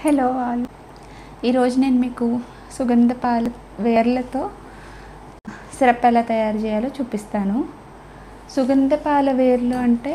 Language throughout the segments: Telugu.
హలో ఆల్ ఈరోజు నేను మీకు సుగంధ పాలు వేర్లతో సిరప్ ఎలా తయారు చేయాలో చూపిస్తాను సుగంధ పాల వేర్లు అంటే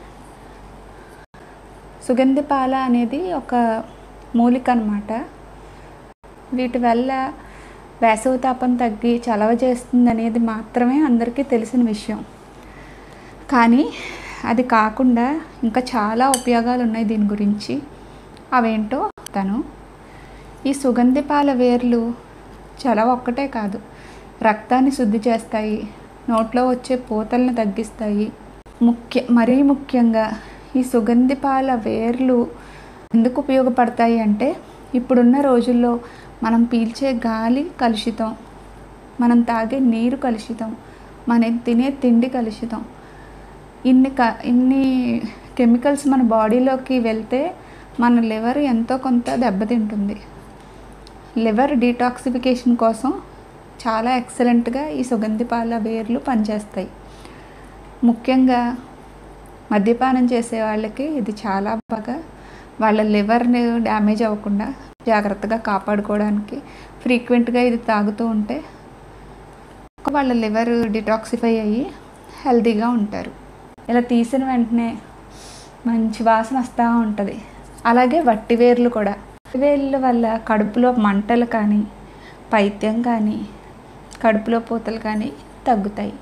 సుగంధ పాల అనేది ఒక మూలిక అనమాట వీటి వల్ల వేసవి తాపం తగ్గి చలవ చేస్తుంది అనేది మాత్రమే అందరికీ తెలిసిన విషయం కానీ అది కాకుండా ఇంకా చాలా ఉపయోగాలు ఉన్నాయి దీని గురించి అవేంటో తను ఈ సుగంధి పాల వేర్లు చలవ ఒక్కటే కాదు రక్తాన్ని శుద్ధి చేస్తాయి నోట్లో వచ్చే పూతలను తగ్గిస్తాయి ముఖ్య మరీ ముఖ్యంగా ఈ సుగంధి పాల వేర్లు ఎందుకు ఉపయోగపడతాయి అంటే ఇప్పుడున్న రోజుల్లో మనం పీల్చే గాలి కలుషితం మనం తాగే నీరు కలుషితం మనం తినే తిండి కలుషితం ఇన్ని క ఇన్ని కెమికల్స్ మన బాడీలోకి వెళ్తే మన లివర్ ఎంతో కొంత దెబ్బతింటుంది లివర్ డీటాక్సిఫికేషన్ కోసం చాలా ఎక్సలెంట్గా ఈ సుగంధి పాల వేర్లు పనిచేస్తాయి ముఖ్యంగా మద్యపానం చేసే వాళ్ళకి ఇది చాలా బాగా వాళ్ళ లివర్ని డ్యామేజ్ అవ్వకుండా జాగ్రత్తగా కాపాడుకోవడానికి ఫ్రీక్వెంట్గా ఇది తాగుతూ ఉంటే వాళ్ళ లివర్ డిటాక్సిఫై అయ్యి హెల్తీగా ఉంటారు ఇలా తీసిన వెంటనే మంచి వాసన వస్తూ ఉంటుంది అలాగే వట్టి వేర్లు కూడా వేర్ల వల్ల కడుపులో మంటలు కానీ పైత్యం కానీ కడుపులో పూతలు కానీ తగ్గుతాయి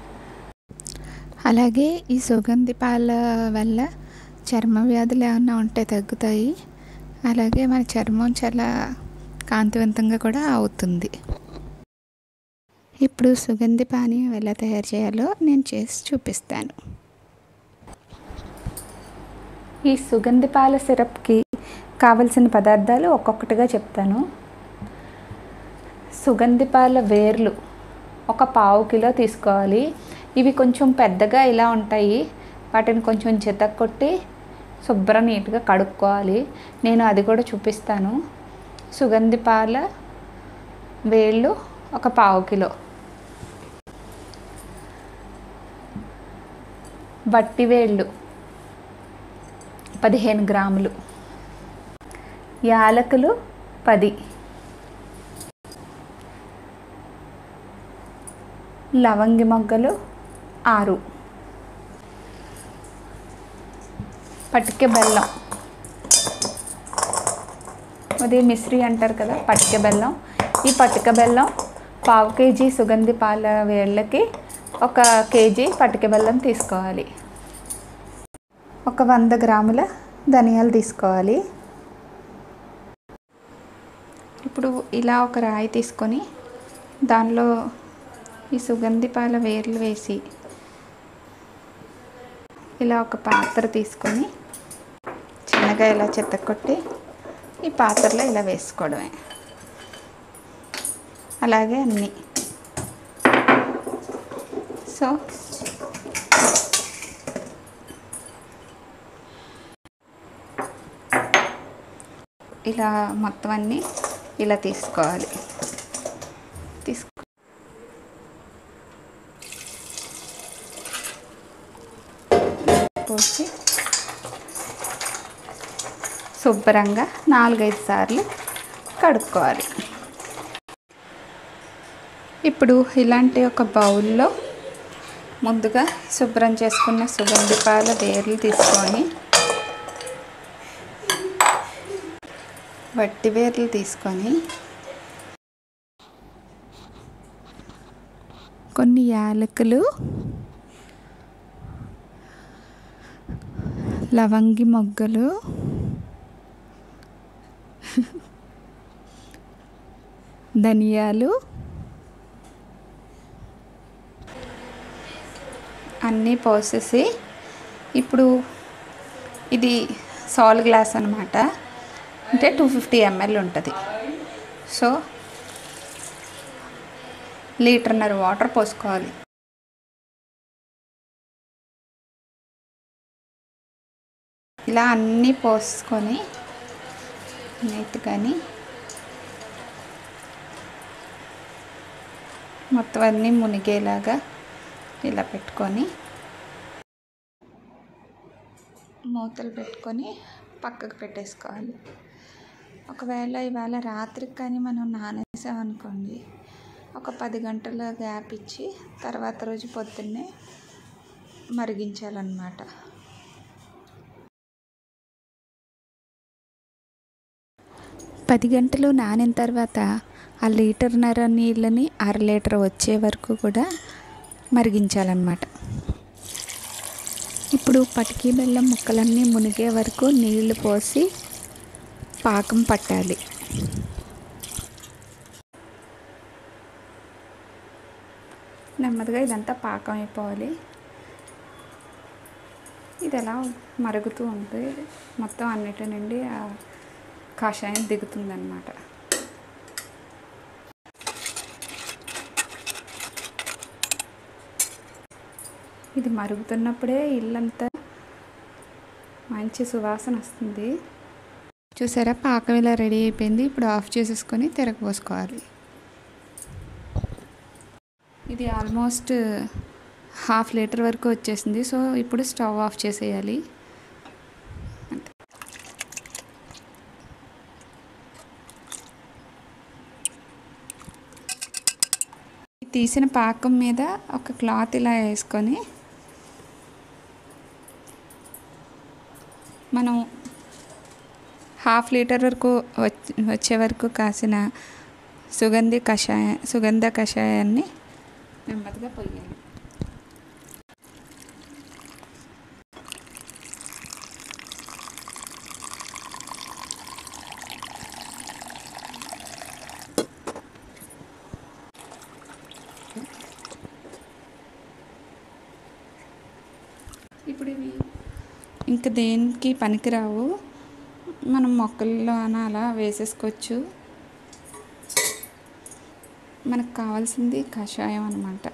అలాగే ఈ సుగంధి పాల వల్ల చర్మ వ్యాధులు ఏమన్నా ఉంటే తగ్గుతాయి అలాగే మన చర్మం చాలా కాంతివంతంగా కూడా అవుతుంది ఇప్పుడు సుగంధి పానీయం ఎలా తయారు చేయాలో నేను చేసి చూపిస్తాను ఈ సుగంధి పాల సిరప్కి కావలసిన పదార్థాలు ఒక్కొక్కటిగా చెప్తాను సుగంధి పాల వేర్లు ఒక పావు కిలో తీసుకోవాలి ఇవి కొంచెం పెద్దగా ఇలా ఉంటాయి వాటిని కొంచెం చితక్కొట్టి శుభ్రం నీట్గా కడుక్కోవాలి నేను అది కూడా చూపిస్తాను సుగంధి పాల వేళ్ళు ఒక పావు కిలో వట్టి వేళ్ళు పదిహేను గ్రాములు యాలకులు పది లవంగి మొగ్గలు ఆరు పటిక బెల్లం అది మిశ్రీ అంటారు కదా పటిక బెల్లం ఈ పటిక బెల్లం పావు కేజీ సుగంధి పాల వేళ్ళకి ఒక కేజీ పటిక బెల్లం తీసుకోవాలి ఒక వంద గ్రాముల ధనియాలు తీసుకోవాలి ఇప్పుడు ఇలా ఒక రాయి తీసుకొని దానిలో ఈ సుగంధి పాల వేర్లు వేసి ఇలా ఒక పాత్ర తీసుకొని చిన్నగా ఇలా చెత్తకొట్టి ఈ పాత్రలో ఇలా వేసుకోవడమే అలాగే అన్నీ సో ఇలా మొత్తం అన్నీ ఇలా తీసుకోవాలి తీసుకో పోసి శుభ్రంగా నాలుగైదు సార్లు కడుక్కోవాలి ఇప్పుడు ఇలాంటి ఒక బౌల్లో ముందుగా శుభ్రం చేసుకున్న సుగంధి పాల వేర్లు తీసుకొని వట్టి వేర్లు తీసుకొని కొన్ని యాలకులు లవంగి మొగ్గలు ధనియాలు అన్నీ పోసేసి ఇప్పుడు ఇది సాల్ గ్లాస్ అనమాట అంటే టూ ఫిఫ్టీ ఎంఎల్ ఉంటుంది సో లీటర్న్నర వాటర్ పోసుకోవాలి ఇలా అన్నీ పోసుకొని నీట్గాని మొత్తం అన్నీ మునిగేలాగా ఇలా పెట్టుకొని మూతలు పెట్టుకొని పక్కకు పెట్టేసుకోవాలి ఒకవేళ ఇవాళ రాత్రికి కానీ మనం నానేసాం అనుకోండి ఒక పది గంటల గ్యాప్ ఇచ్చి తర్వాత రోజు పొద్దున్నే మరిగించాలన్నమాట పది గంటలు నానిన తర్వాత ఆ లీటర్న్నర నీళ్ళని అర లీటర్ వచ్చే వరకు కూడా మరిగించాలన్నమాట ఇప్పుడు పటికీ బెల్లం ముక్కలన్నీ మునిగే వరకు నీళ్లు పోసి పాకం పట్టాలి నెమ్మదిగా ఇదంతా పాకం అయిపోవాలి ఇది ఎలా మరుగుతూ ఉంటుంది మొత్తం అన్నిటి నుండి ఆ కాషాయం దిగుతుందన్నమాట ఇది మరుగుతున్నప్పుడే ఇల్లంతా మంచి సువాసన వస్తుంది చూసారా పాకం ఇలా రెడీ అయిపోయింది ఇప్పుడు ఆఫ్ చేసేసుకొని తిరగపోసుకోవాలి ఇది ఆల్మోస్ట్ హాఫ్ లీటర్ వరకు వచ్చేసింది సో ఇప్పుడు స్టవ్ ఆఫ్ చేసేయాలి అంతే తీసిన పాకం మీద ఒక క్లాత్ ఇలా వేసుకొని మనం హాఫ్ లీటర్ వరకు వచ్చే వచ్చే వరకు కాసిన సుగంధి కషాయ సుగంధ కషాయాన్ని నెమ్మదిగా పొయ్యాలి ఇప్పుడు ఇవి ఇంకా దేనికి పనికిరావు మనం మొక్కల్లో అన అలా వేసేసుకోవచ్చు మనకు కావాల్సింది కషాయం అనమాట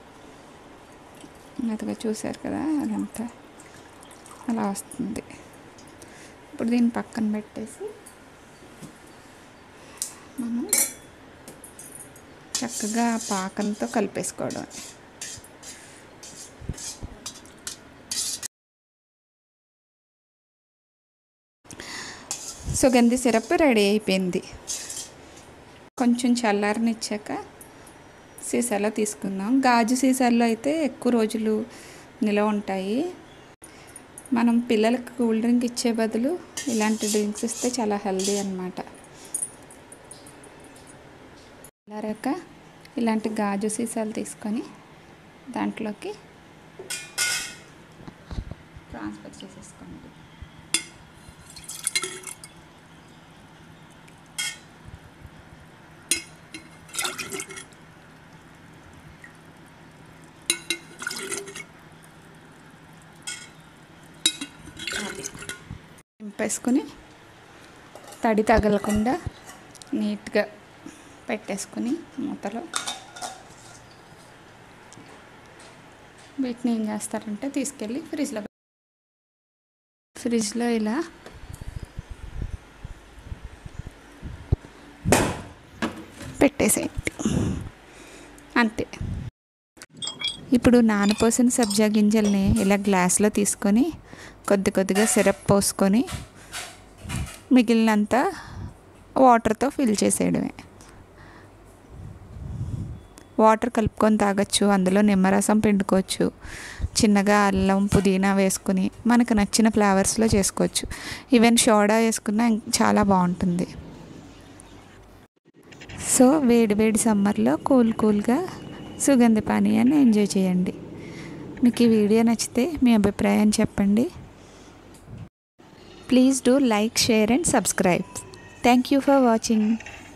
అదిగా చూసారు కదా అదంతా అలా వస్తుంది ఇప్పుడు దీన్ని పక్కన పెట్టేసి మనం చక్కగా ఆ పాకంతో కలిపేసుకోవడం సుగంధి సిరప్ రెడీ అయిపోయింది కొంచెం చల్లారనిచ్చాక సీసాలో తీసుకుందాం గాజు సీసాల్లో అయితే ఎక్కువ రోజులు నిలవ ఉంటాయి మనం పిల్లలకి కూల్ డ్రింక్ ఇచ్చే బదులు ఇలాంటి డ్రింక్స్ ఇస్తే చాలా హెల్దీ అనమాట చల్లారాక ఇలాంటి గాజు సీసాలు తీసుకొని దాంట్లోకి ట్రాన్స్ఫర్ చేసేసుకోండి నింపేసుకుని తడి తగలకుండా నీట్గా పెట్టేసుకుని మూతలో వీటిని ఏం చేస్తారంటే తీసుకెళ్ళి ఫ్రిడ్జ్లో ఫ్రిడ్జ్లో ఇలా పెట్టేసేయండి అంతే ఇప్పుడు నానపోసిన సబ్జా గింజల్ని ఇలా గ్లాస్లో తీసుకొని కొద్ది కొద్దిగా సిరప్ పోసుకొని మిగిలినంత వాటర్తో ఫిల్ చేసేయడమే వాటర్ కలుపుకొని తాగొచ్చు అందులో నిమ్మరసం పిండుకోవచ్చు చిన్నగా అల్లం పుదీనా వేసుకుని మనకు నచ్చిన ఫ్లేవర్స్లో చేసుకోవచ్చు ఈవెన్ సోడా వేసుకున్నా ఇంక చాలా బాగుంటుంది సో వేడి వేడి సమ్మర్లో కూల్ కూల్గా సుగంధ పానీయాన్ని ఎంజాయ్ చేయండి మీకు ఈ వీడియో నచ్చితే మీ అభిప్రాయం చెప్పండి please do like share and subscribe thank you for watching